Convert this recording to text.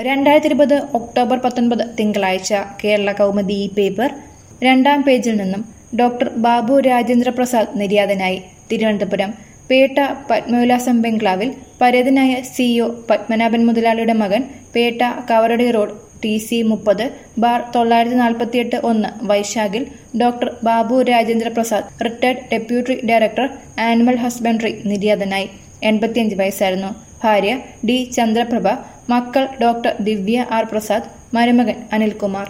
രണ്ടായിരത്തി ഇരുപത് ഒക്ടോബർ പത്തൊൻപത് തിങ്കളാഴ്ച കേരള കൗമുദി ഈ പേപ്പർ രണ്ടാം പേജിൽ നിന്നും ഡോക്ടർ ബാബു രാജേന്ദ്ര പ്രസാദ് നിര്യാതനായി തിരുവനന്തപുരം പേട്ട പത്മവിലാസം ബംഗ്ലാവിൽ പരേതനായ സിഇഒ പത്മനാഭൻ മുതലാളിയുടെ മകൻ Pettah Kavaradi road T C മുപ്പത് ബാർ തൊള്ളായിരത്തി നാൽപ്പത്തിയെട്ട് ഒന്ന് വൈശാഖിൽ doctor Babu Rajendra Prasad retired deputy director animal husbandry നിര്യാതനായി എൺപത്തിയഞ്ച് വയസ്സായിരുന്നു ഭാര്യ ഡി ചന്ദ്രപ്രഭ മക്കൾ ഡോക്ടർ ദിവ്യ ആർ പ്രസാദ് മരുമകൻ അനിൽകുമാർ